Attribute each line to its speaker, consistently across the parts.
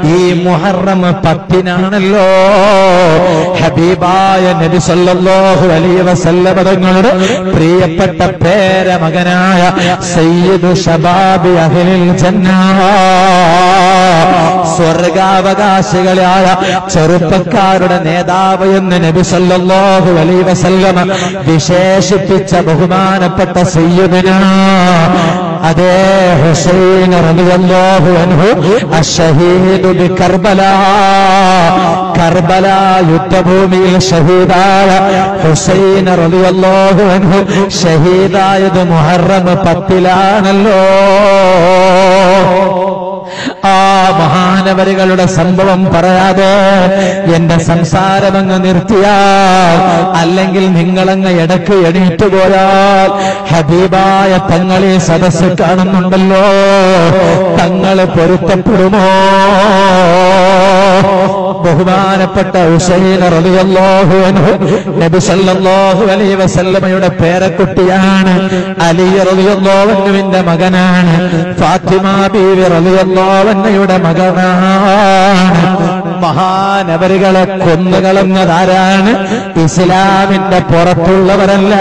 Speaker 1: ഈ മുഹറം പത്തിനാണല്ലോ ഹബീബായ നബി സല്ലല്ലാഹു അലൈഹി വസല്ലമ തങ്ങളുടെ പ്രിയപ്പെട്ട പേരമകനായ സയ്യിദു ശബാബി അഹ്ലിൽ ജന്ന സ്വർഗാവകാശികളായ ചെറുപ്പക്കാരുടെ നേതാവ് എന്ന് നബി സല്ലല്ലാഹു അലൈഹി വസല്ലമ വിശേഷിപ്പിച്ച ബഹുമാനപ്പെട്ട സയ്യിദിന അതേ ഹുസൈൻ റളിയല്ലാഹു അൻഹു അഷ്ഹീദു ബി കർബല കർബല യുദ്ധഭൂമിയിൽ ഷഹീദായ ഹുസൈൻ റളിയല്ലാഹു അൻഹു ഷഹീദായത് മുഹറം പത്തിലാണല്ലോ ആ മഹാനവരികളുടെ സംഭവം പറയാതെ എന്റെ സംസാരമങ്ങ് നിർത്തിയാൽ അല്ലെങ്കിൽ നിങ്ങളങ്ങ് ഇടക്ക് എണീറ്റ് പോയാൽ ഹബീബായ തങ്ങളെ സദസ്സ് കാണുന്നുണ്ടല്ലോ തങ്ങള് പൊരുത്തപ്പെടുമോ ബഹുമാനപ്പെട്ട ഹുസൈൻ റളിയല്ലാഹു അൻഹു നബി സല്ലല്ലാഹു അലൈഹി വസല്ലമയുടെ പേരക്കുട്ടിയാണ് അലി റളിയല്ലാഹു അൻഹുവിന്റെ മകനാണ് ഫാത്തിമ ബീവി റളിയല്ലാഹു അൻഹയുടെ മകനാണ് മഹാനവരുകളെ കൊന്നുകളഞ്ഞതാരാണ് ഇസ്ലാമിന്റെ പുറത്തുള്ളവരല്ല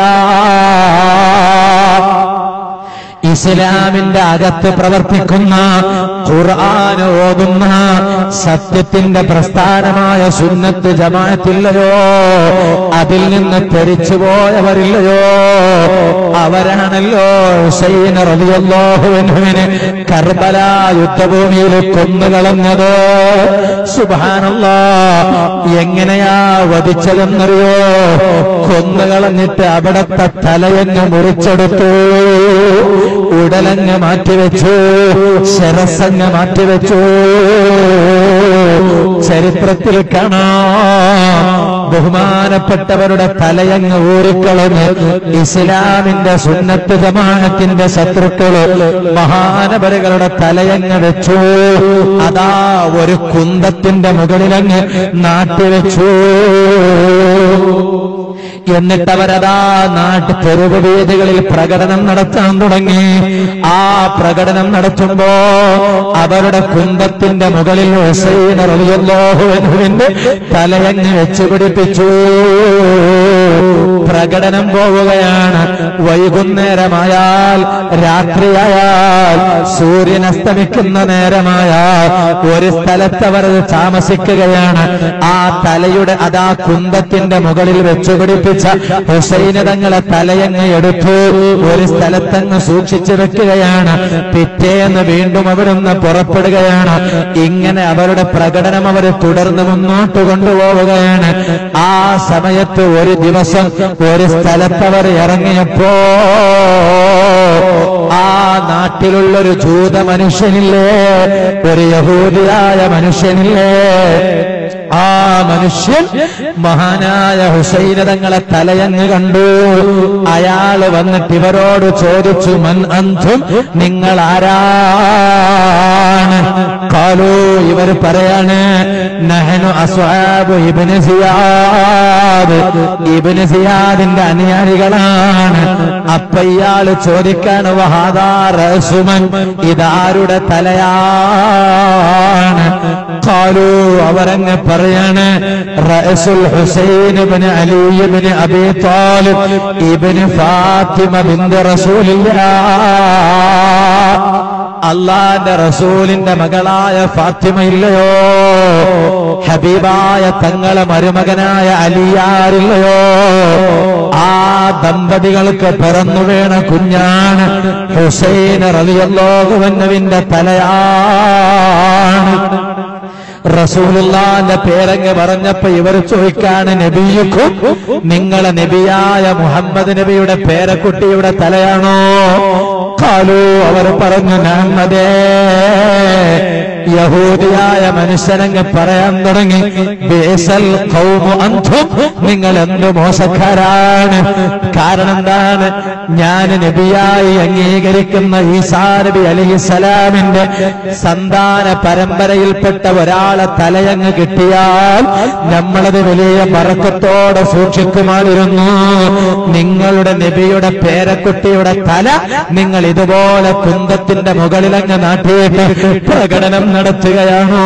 Speaker 1: ഇസ്ലാമിന്റെ അകത്ത് പ്രവർത്തിക്കുന്ന ഖുർആൻ ഓതുന്ന സത്യത്തിന്റെ പ്രസ്ഥാനമായ സുന്നത്ത് ജമാഅത്തില്ലയോ അതിൽ നിന്ന് തെരിച്ചു പോയവരില്ലയോ അവരാണല്ലോ ഹുസൈൻ റളിയല്ലാഹു അൻഹുവിനെ കർബല യുദ്ധഭൂമിയിൽ കൊന്നുകളഞ്ഞത് സുബ്ഹാനല്ലാ എങ്ങനെയാ വധിച്ചതെന്നറിയോ കൊന്നുകളഞ്ഞിട്ട് അവിടത്തെ തലയങ്ങ് മുറിച്ചെടുത്തു ഉടലങ്ങ് മാറ്റിവെച്ചു ശിരസങ്ങ് മാറ്റിവെച്ചു ചരിത്രത്തിൽ കാണാം ബഹുമാനപ്പെട്ടവരുടെ തലയങ്ങ് ഊറിക്കളഞ്ഞ് ഇസ്ലാമിന്റെ സുന്നത്ത് ജമാഅത്തിന്റെ ശത്രുക്കള് മഹാനവരുകളുടെ തലയങ്ങ് വെച്ചു അതാ ഒരു കുന്തത്തിന്റെ മുകളിലങ്ങ് നാട്ടിവെച്ചു എന്നിട്ട് അവരതാ നാട്ട് തെരുവ് വീതികളിൽ പ്രകടനം നടത്താൻ തുടങ്ങി ആ പ്രകടനം നടത്തുമ്പോ അവരുടെ കുന്തത്തിന്റെ മുകളിൽ ഹുസൈൻ റളിയല്ലാഹു അൻഹുവിന്റെ തലയങ്ങ് വെച്ചു പിടിപ്പിച്ചു പ്രകടനം പോവുകയാണ് വൈകുന്നേരമായാൽ രാത്രിയായാൽ സൂര്യൻ അസ്തമിക്കുന്ന നേരമായാൽ ഒരു സ്ഥലത്ത് അവർ താമസിക്കുകയാണ് ആ തലയുടെ അതാ കുന്തത്തിന്റെ മുകളിൽ വെച്ചു പിടിപ്പിച്ച ഹുസൈന് തങ്ങളെ തലയങ്ങ് എടുത്തു ഒരു സ്ഥലത്തങ്ങ് സൂക്ഷിച്ചു വെക്കുകയാണ് പിറ്റേന്ന് വീണ്ടും അവിടുന്ന് പുറപ്പെടുകയാണ് ഇങ്ങനെ അവരുടെ പ്രകടനം അവർ തുടർന്ന് മുന്നോട്ട് കൊണ്ടുപോവുകയാണ് ആ സമയത്ത് ഒരു ദിവസം ഒരു സ്ഥലത്തവർ ഇറങ്ങിയപ്പോ ആ നാട്ടിലുള്ളൊരു ജൂത മനുഷ്യനില്ലേ ഒരു യഹൂദിയായ മനുഷ്യനില്ലേ ആ മനുഷ്യൻ മഹാനായ ഹുസൈന തങ്ങളെ തലയങ്ങ് കണ്ടു അയാള് വന്നിട്ട് ഇവരോട് ചോദിച്ചു മൻ അന്ധും നിങ്ങൾ ആരാണ് കാലു ഇവർ പറയാണ് നഹനു അസ്വാബ് ഇബിന് സിയാദ് ഇബിന് സിയാദിന്റെ അനുയായികളാണ് അപ്പൊ ഇയാള് ചോദിക്കാണ് വഹാദാറസുമൻ ഇതാരുടെ തലയാണ് കാലു അവരങ്ങ് പറയാണ് റഅസുൽ ഹുസൈൻ ഇബ്നു അലി ഇബ്നു അബി താലിബ് ഇബ്നു ഫാത്തിമ ബിന്ത് റസൂലില്ലാഹ് അള്ളാന്റെ റസൂലിന്റെ മകളായ ഫാത്തിമ ഇല്ലയോ ഹബീബായ തങ്ങളെ മരുമകനായ അലിയാറില്ലയോ ആ ദമ്പതികൾക്ക് പിറന്നു വീണ കുഞ്ഞാണ് ഹുസൈൻ റളിയല്ലാഹുവിന്റെ തലയാണ് റസൂലുള്ളാന്റെ പേരങ്ങ് പറഞ്ഞപ്പോ ഇവർ ചോദിക്കാണ് നബിയുക്കും നിങ്ങളെ നബിയായ മുഹമ്മദ് നബിയുടെ പേരക്കുട്ടിയുടെ തലയാണോ കാലു അവർ പറഞ്ഞു ഞാനതേ യഹൂദിയായ മനുഷ്യനങ്ങ് പറയാൻ തുടങ്ങി ബേസൽ ഖൗമു അന്തും നിങ്ങൾ എന്ത് മോശക്കാരാണ് കാരണം എന്താണ് ഞാൻ നബിയായി അംഗീകരിക്കുന്ന ഈസാ നബി അലിഹിസലാമിന്റെ സന്താന പരമ്പരയിൽപ്പെട്ട ഒരാളെ തലയങ്ങ് കിട്ടിയാൽ നമ്മളത് വലിയ മറക്കത്തോടെ സൂക്ഷിക്കുമായിരുന്നു നിങ്ങളുടെ നബിയുടെ പേരക്കുട്ടിയുടെ തല നിങ്ങൾ ഇതുപോലെ കുന്തത്തിന്റെ മുകളിലങ്ങ് നാട്ടിയിട്ട് പ്രകടനം നടത്തുകയാണോ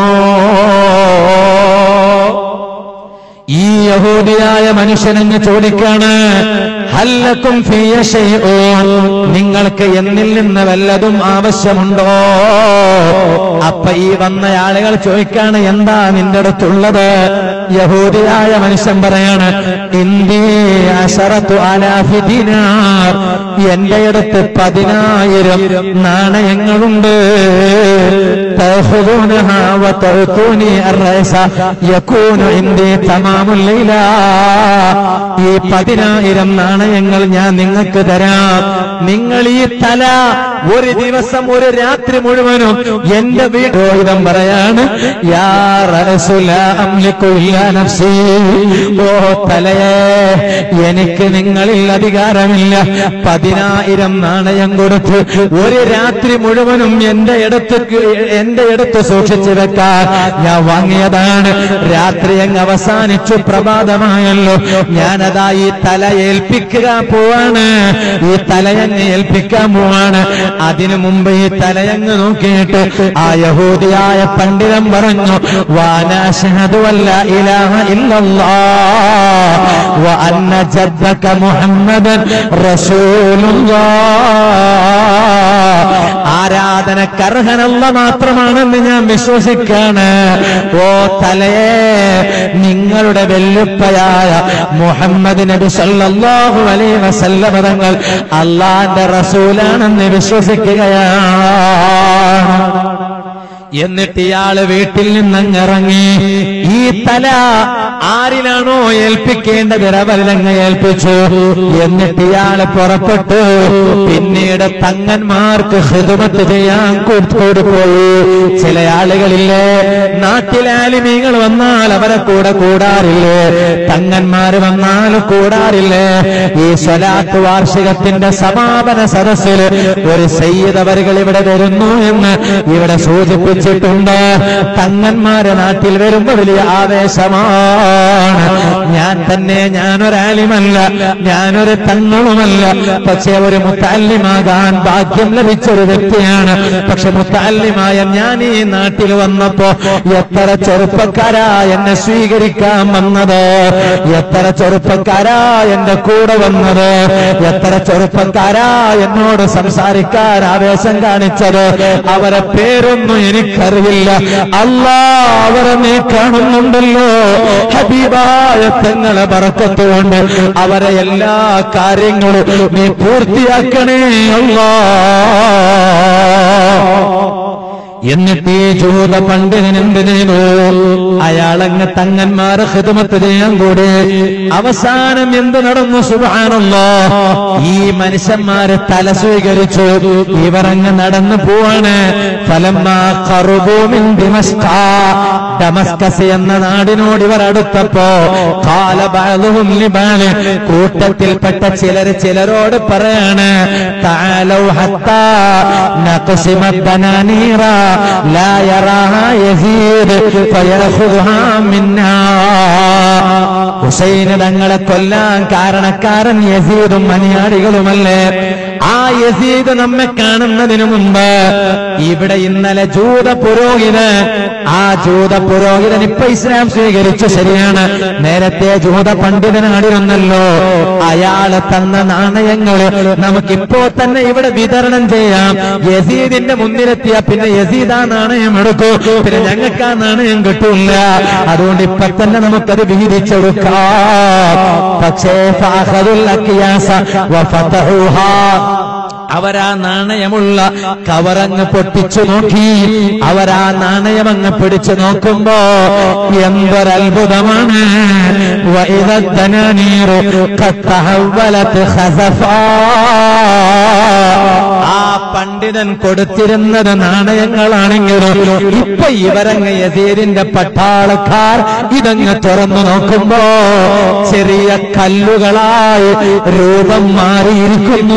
Speaker 1: ഈ യഹൂദിയായ മനുഷ്യനെന്ന് ചോദിക്കാണ് ഹല്ലക്കും ഫിയ ശൈഉൻ. നിങ്ങൾക്ക് എന്നിൽ നിന്ന് വല്ലതും ആവശ്യമുണ്ടോ അപ്പൊ ഈ വന്ന ആളുകൾ ചോദിക്കാണ് എന്താ നിന്റെ അടുത്തുള്ളത് യഹൂദിയായ മനുഷ്യൻ പറയാണ് ഇന്ത്യ അശറത്തു അലാഫി ദിനാർ എന്റെ അടുത്ത് പതിനായിരം നാണയങ്ങളുണ്ട് تأخذونها وتعطوني الرئيس يكون عندي تمام الليلة ഈ പതിനായിരം നാണയങ്ങൾ ഞാൻ നിങ്ങൾക്ക് തരാം നിങ്ങൾ ഈ തല ഒരു ദിവസം ഒരു രാത്രി മുഴുവനും എന്റെ വീടോയിതം പറയാണ് യാ റസൂല അംലിക്കു ഇല്ലാ നഫ്സി ഓ തലയെ എനിക്ക് നിങ്ങളിൽ അധികാരമില്ല പതിനായിരം നാണയം കൊടുത്ത് ഒരു രാത്രി മുഴുവനും എന്റെ അടുത്ത് എന്റെ അടുത്ത് സൂക്ഷിച്ചു വെക്കാൻ ഞാൻ വാങ്ങിയതാണ് രാത്രി അങ്ങ് അവസാനിച്ചു പ്രഭാതമായല്ലോ ഞാനതാ ഈ തല ഏൽപ്പിക്കുക പോവാണ് ഈ തലയങ്ങ് ഏൽപ്പിക്കാൻ പോവാണ് അതിനു മുമ്പ് ഈ തലയങ്ങ് നോക്കിയിട്ട് ആ യഹൂദിയായ പണ്ഡിതൻ പറഞ്ഞു വാനാശഹദു അല്ല ഇലാഹ ഇല്ലല്ലാ വ അന്ന ജദ്ദക മുഹമ്മദൻ റസൂലുള്ളാഹ് ആരാധനക്കർഹനല്ല മാത്രമാണെന്ന് ഞാൻ വിശ്വസിക്കാണ് ഓ തലയെ നിങ്ങളുടെ വെല്ലുപ്പയായ മുഹമ്മദ് നബി സല്ലല്ലാഹു അലൈഹി വസല്ലമ തങ്ങൾ അള്ളാന്റെ റസൂലാണെന്ന് വിശ്വസിക്കുകയാണ് എന്നിട്ട് ഇയാള് വീട്ടിൽ നിന്നങ്ങിറങ്ങി ഈ തല ആരിലാണോ ഏൽപ്പിക്കേണ്ടത് റവലങ്ങ് ഏൽപ്പിച്ചു എന്നിട്ട് ഇയാള് പുറപ്പെട്ടു പിന്നീട് തങ്ങന്മാർക്ക് ഹിതുമത്ത് ചെയ്യാൻ കൊടുത്തുപോയി ചില ആളുകളില്ലേ നാട്ടിലാലിമീങ്ങൾ വന്നാൽ അവരെ കൂടെ കൂടാറില്ലേ തങ്ങന്മാര് വന്നാൽ കൂടാറില്ലേ ഈ സ്വലാത്ത് വാർഷികത്തിന്റെ സമാപന സദസ്സിൽ ഒരു സയ്യിദവറുകൾ ഇവിടെ വരുന്നു എന്ന് ഇവിടെ സൂചിപ്പിച്ചിട്ടുണ്ട് തങ്ങന്മാരെ നാട്ടിൽ വരുമ്പോ വലിയ ആവേശമാണ് ഞാൻ തന്നെ ഞാനൊരാലിമല്ല ഞാനൊരു തങ്ങളുമല്ല പക്ഷെ ഒരു മുത്താലിമാകാൻ ഭാഗ്യം ലഭിച്ച ഒരു വ്യക്തിയാണ് പക്ഷെ മുത്താലിമായ ഞാൻ ഈ നാട്ടിൽ വന്നപ്പോ എത്ര ചെറുപ്പക്കാരാ എന്നെ സ്വീകരിക്കാൻ വന്നത് എത്ര ചെറുപ്പക്കാരാ എന്റെ കൂടെ വന്നത് എത്ര ചെറുപ്പക്കാരാ എന്നോട് സംസാരിക്കാൻ ആവേശം കാണിച്ചത് അവരെ പേരൊന്നും എനിക്കറിയില്ല അല്ലാ അവരെ നീ കാണുന്നുണ്ടല്ലോ ഹബീബായ തങ്ങളെ പറക്കത്തുകൊണ്ട് അവരെ എല്ലാ കാര്യങ്ങളും നീ പൂർത്തിയാക്കണേ അല്ലാ എന്നിട്ട് ഈ ജൂത പണ്ഡിതൻ എന്ത് ചെയ്തു അയാളങ്ങ് തങ്ങന്മാരെ ഹിതമത്ത് ചെയ്യാൻ കൂടി അവസാനം എന്ത് നടന്നു സുബാനല്ലോ ഈ മനുഷ്യന്മാര് തല സ്വീകരിച്ചു ഇവരങ്ങ് നടന്നു പോവാണ് ഫലമ്മാ ഖറുബൂമിൻ ദിമസ്ക ഡമസ്കസ് എന്ന നാടിനോട് ഇവർ അടുത്തപ്പോ കാലബാലവും ലിബാല് കൂട്ടത്തിൽപ്പെട്ട ചിലർ ചിലരോട് പറയാണ് താലൗ ഹത്താ നഖ്സിമ ബനാനീറ ലാ യറാഹാ യസീദ് ഫയഖുദുഹാ മിന്നാ ഹുസൈന് തങ്ങളെ കൊല്ലാൻ കാരണക്കാരൻ യസീദും മനിയാടികളുമല്ലേ ആ യസീദ് നമ്മെ കാണുന്നതിനു മുമ്പ് ഇവിടെ ഇന്നലെ ജൂത പുരോഹിതൻ ആ ജൂത പുരോഹിതൻ ഇപ്പൊ ഇസ്ലാം സ്വീകരിച്ചു ശരിയാണ് നേരത്തെ ജൂത പണ്ഡിതനാടിരുന്നല്ലോ അയാള് തന്ന നാണയങ്ങൾ നമുക്കിപ്പോ തന്നെ ഇവിടെ വിതരണം ചെയ്യാം യസീദിന്റെ മുന്നിലെത്തിയ പിന്നെ യസീദ് ആ നാണയം എടുക്കൂ പിന്നെ ഞങ്ങൾക്ക് ആ നാണയം കിട്ടൂല അതുകൊണ്ട് ഇപ്പൊ തന്നെ നമുക്കത് വീതിച്ചെടുക്കാം പക്ഷേ ഫാഖദുൽ അക്കിയാസ വഫതഹുഹാ അവരാ നാണയമുള്ള കവറങ്ങ് പൊട്ടിച്ചു നോക്കി അവരാ നാണയമങ്ങ് പിടിച്ചു നോക്കുമ്പോ എന്തൊരത്ഭുതമാണ് വൈദത്തനീറു കത്തഹവലത്ത് ഖസഫാ ആ പണ്ഡിതൻ കൊടുത്തിരുന്നത് നാണയങ്ങളാണെങ്കിലും ഇപ്പൊ ഇവരങ്ങ് യസീരിന്റെ പട്ടാളക്കാർ ഇതങ്ങ് തുറന്നു നോക്കുമ്പോ ചെറിയ കല്ലുകളായി രൂപം മാറിയിരിക്കുന്നു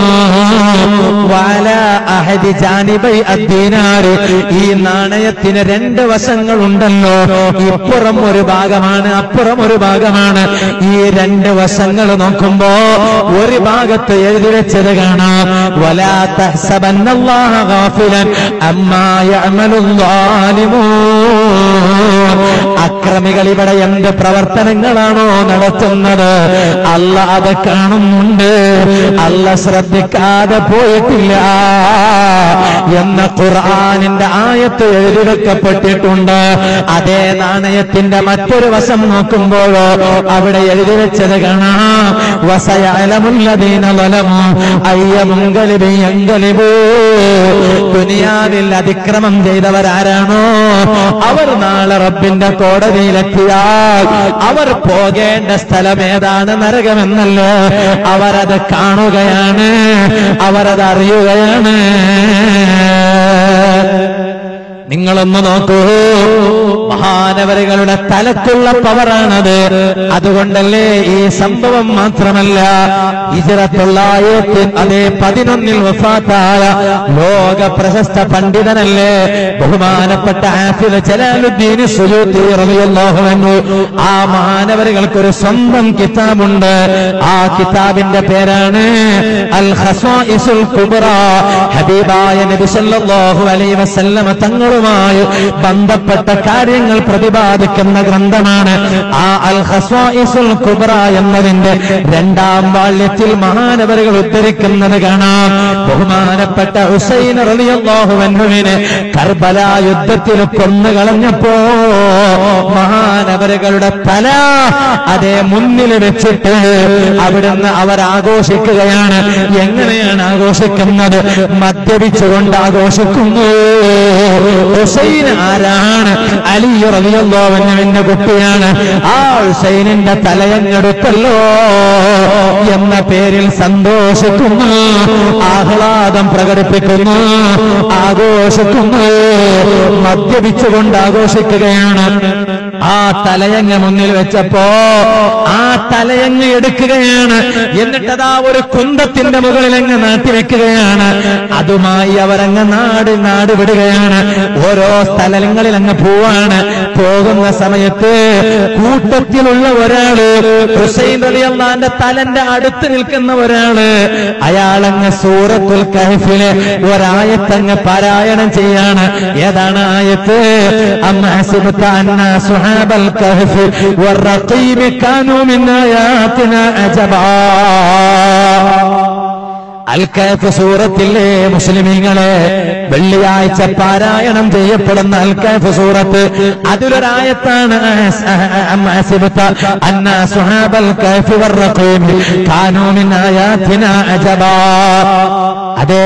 Speaker 1: വാല അഹദി ജാനിബൈ അദ്ദീനാറ് ഈ നാണയത്തിന് രണ്ട് വശങ്ങളുണ്ടല്ലോ ഇപ്പുറം ഒരു ഭാഗമാണ് അപ്പുറം ഒരു ഭാഗമാണ് ഈ രണ്ട് വശങ്ങൾ നോക്കുമ്പോ ഒരു ഭാഗത്ത് എഴുതി വെച്ചത് കാണാം വലാ തഹ്സ تحسبن الله غافلا أما يعمل الظالمون അക്രമികൾ ഇവിടെ എന്ത് പ്രവർത്തനങ്ങളാണോ നടത്തുന്നത് അല്ല അത് കാണുന്നുണ്ട് അല്ല ശ്രദ്ധിക്കാതെ പോയിട്ടില്ല എന്ന ഖുർആാനിന്റെ ആയത്ത് എഴുതി വെക്കപ്പെട്ടിട്ടുണ്ട് അതേ നാണയത്തിന്റെ മറ്റൊരു വശം നോക്കുമ്പോഴോ അവിടെ എഴുതി വെച്ചത് കാണാം വസയലമുല്ലദീന വലമു അയ്യമുങ്കലിബി എങ്കലിബൂ ദുനിയാവിൽ അതിക്രമം ചെയ്തവരാരാണോ അവർ നാളെ റബ്ബിന്റെ കോടതിയിലെത്തിയാൽ അവർ പോകേണ്ട സ്ഥലം ഏതാണ് നരകമെന്നല്ലോ അവരത് കാണുകയാണ് അവരത് അറിയുകയാണ് നിങ്ങളൊന്ന് നോക്കൂ മഹാനവരുകളുടെ തലക്കുള്ള പവറാണത് അതുകൊണ്ടല്ലേ ഈ സംഭവം മാത്രമല്ല ഇജറത്തുള്ളായത്തിൽ അതേ പതിനൊന്നിൽ വഫാത്തായ ലോക പ്രശസ്ത പണ്ഡിതനല്ലേ ബഹുമാനപ്പെട്ട ആഫിദ് ജലാലുദ്ദീൻ സുയൂത്തി റളിയല്ലാഹു അൻഹു ആ മാനവരുകൾക്കൊരു സ്വന്തം കിതാബുണ്ട് ആ കിതാബിന്റെ പേരാണ് അൽ ഖസായിസുൽ കുബ്ര ഹബീബായ നബി സല്ലല്ലാഹു അലൈഹി വസല്ലമ തങ്ങളുമായി ബന്ധപ്പെട്ട കാര്യങ്ങൾ പ്രതിപാദിക്കുന്ന ഗ്രന്ഥമാണ് ആ അൽ ഖസായിസുൽ കുബ്ര എന്നതിന്റെ രണ്ടാം വാള്യത്തിൽ മഹാനവരുകൾ ഉദ്ധരിക്കുന്നത് കാണാം ബഹുമാനപ്പെട്ട ഹുസൈൻ റളിയല്ലാഹു അൻഹുവിനെ കർബല യുദ്ധത്തിൽ കൊന്നു കളഞ്ഞപ്പോ മഹാനവരുകളുടെ തല അതേ മുന്നിൽ വെച്ചിട്ട് അവിടുന്ന് അവർ ആഘോഷിക്കുകയാണ് എങ്ങനെയാണ് ആഘോഷിക്കുന്നത് മദ്യപിച്ചുകൊണ്ട് ആഘോഷിക്കുന്നു ഹുസൈൻ ആരാണ് അലി റളിയല്ലാഹുവിന്റെ കുട്ടിയാണ് ആ ഹുസൈനിന്റെ തലയഞ്ഞെടുത്തല്ലോ എന്ന പേരിൽ സന്തോഷിക്കുന്നു ആഹ്ലാദം പ്രകടിപ്പിക്കുന്നു ആഘോഷിക്കുന്നു മദ്യപിച്ചുകൊണ്ട് ആഘോഷിക്കുകയാണ് ആ തലയങ്ങ മുന്നിൽ വെച്ചപ്പോ ആ തലയങ്ങ എടുക്കുകയാണ് എന്നിട്ടതാ ഒരു കുന്തത്തിന്റെ മുകളിൽ അങ്ങ് നാട്ടി വെക്കുകയാണ് അതുമായി അവരങ്ങ് നാട് നാട് വിടുകയാണ് ഓരോ സ്ഥലങ്ങളിൽ അങ്ങ് പോവാണ് പോകുന്ന സമയത്ത് കൂട്ടത്തിലുള്ള ഒരാള് ഹുസൈൻ അലിയല്ലാന്റെ തലന്റെ അടുത്ത് നിൽക്കുന്ന ഒരാള് അയാളങ്ങ് സൂറത്തുൽ കഹഫിലെ ഒരായത്തങ്ങ് പാരായണം ചെയ്യാണ് ഏതാണ് ആയത്ത് അമ്മ ഹസിബത അന്ന സുഹാബൽ കഹഫ് والرقيم كانوا من آياتنا عجبا അൽക്കാഫ് സൂറത്തില്ലേ മുസ്ലിമീങ്ങളെ വെള്ളിയാഴ്ച പാരായണം ചെയ്യപ്പെടുന്ന അൽക്കാഫ് സൂറത്ത് അതിലൊരായത്താണ് അമ്മാസിബത്ത അന്ന സുഹാബൽ കഹഫി വർറഖീം കാനൂ മിൻ ആയാതിനാ അജബാ അതേ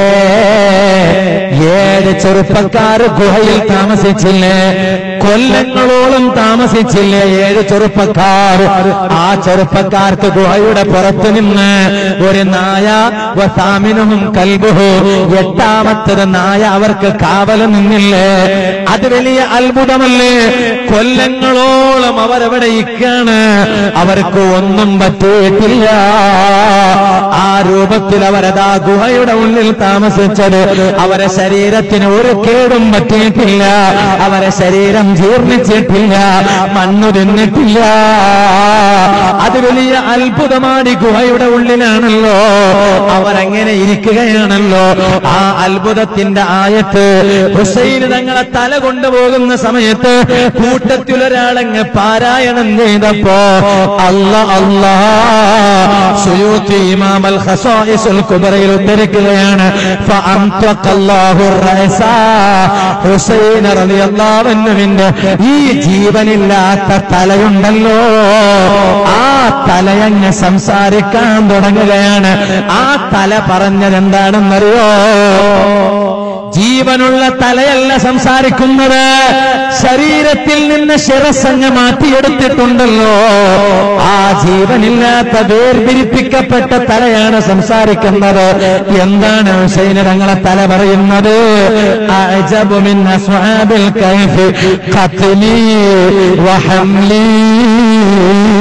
Speaker 1: ഏഴ് ചെറുപ്പക്കാർ ഗുഹയിൽ താമസിച്ചില്ലേ കൊല്ലങ്ങളോളം താമസിച്ചില്ലേ ഏഴ് ചെറുപ്പക്കാർ ആ ചെറുപ്പക്കാർക്ക് ഗുഹയുടെ പുറത്തു നിന്ന് ഒരു നായ വസാമിനും കൽബുഹു എട്ടാമത്തത് നായ അവർക്ക് കാവൽ നിന്നില്ലേ അത് വലിയ അത്ഭുതമല്ലേ കൊല്ലങ്ങളോളം അവരവിടെ ഇക്കാണ് അവർക്ക് ഒന്നും പറ്റിയിട്ടില്ല ആ രൂപത്തിൽ അവരതാ ഗുഹയുടെ ഉള്ളിൽ താമസിച്ചത് അവരെ ശരീരത്തിന് ഒരു കേടും പറ്റിയിട്ടില്ല അവരെ ശരീരം ജീർണിച്ചിട്ടില്ല മണ്ണു തിന്നിട്ടില്ല അത് വലിയ അത്ഭുതമാണ് ഈ ഗുഹയുടെ ഉള്ളിലാണല്ലോ അവരങ്ങനെ ഇരിക്കുകയാണല്ലോ ആ അത്ഭുതത്തിന്റെ ആയത്ത് ഹുസൈൻ തങ്ങളെ തല കൊണ്ടുപോകുന്ന സമയത്ത് കൂട്ടത്തിലൊരാളങ്ങ് പാരായണം ചെയ്തപ്പോ അല്ല അല്ലാ സുയൂത്തി ഇമാം അൽ ഖസായിസുൽ കുബറയിൽ ഉദ്ധരിക്കുകയാണ് ഫഅംതഖല്ലാഹു റഅസ ഹുസൈൻ റളിയല്ലാഹു അൻഹുവിന്റെ ഈ ജീവനില്ലാത്ത തലയുണ്ടല്ലോ ആ തലയങ്ങ് സംസാരിക്കാൻ തുടങ്ങുകയാണ് ആ തല പറഞ്ഞത് എന്താണെന്നറിയോ ജീവനുള്ള തലയല്ല സംസാരിക്കുന്നത് ശരീരത്തിൽ നിന്ന് ശിരസങ്ങ് മാറ്റിയെടുത്തിട്ടുണ്ടല്ലോ ആ ജീവനില്ലാത്ത വേർതിരിപ്പിക്കപ്പെട്ട തലയാണ് സംസാരിക്കുന്നത് എന്താണ് ഹുസൈന് തങ്ങളെ തല പറയുന്നത് അഅജബു മിൻ അസ്ഹാബിൽ കൈഫി ഖത്ലി വഹംലി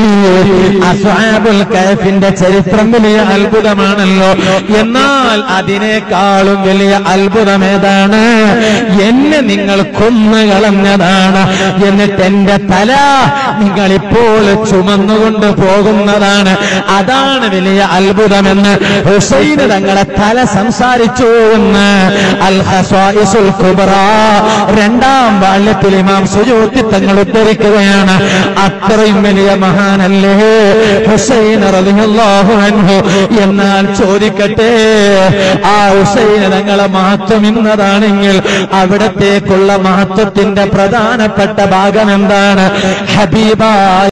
Speaker 1: അസ്ഹാബുൽ കഹഫിന്റെ ചരിത്രം വലിയ അത്ഭുതമാണല്ലോ എന്നാൽ അതിനേക്കാളും വലിയ അത്ഭുതം ഏതാണ് എന്നെ നിങ്ങൾ കൊന്നുകളഞ്ഞതാണ് എന്നിട്ട് എന്റെ തല നിങ്ങൾ ഇപ്പോൾ ചുമന്നുകൊണ്ട് പോകുന്നതാണ് അതാണ് വലിയ അത്ഭുതമെന്ന് ഹുസൈന് തങ്ങളെ തല സംസാരിച്ചു എന്ന് അൽ ഹസ്വായിസുൽ കുബ്ര രണ്ടാം ബാല്യത്തിൽ ഇമാം സുജൂത്തി തങ്ങൾ ഉദ്ധരിക്കുകയാണ് അത്രയും വലിയ മഹാനല്ലേ ഹുസൈൻ റളിയല്ലാഹു അൻഹു എന്നാൽ ചോദിക്കട്ടെ ആ ഹുസൈൻ തങ്ങളെ മഹത്വം ഇന്നതാണെങ്കിൽ അവിടത്തേക്കുള്ള മഹത്വത്തിന്റെ പ്രധാനപ്പെട്ട ഭാഗം എന്താണ് ഹബീബായ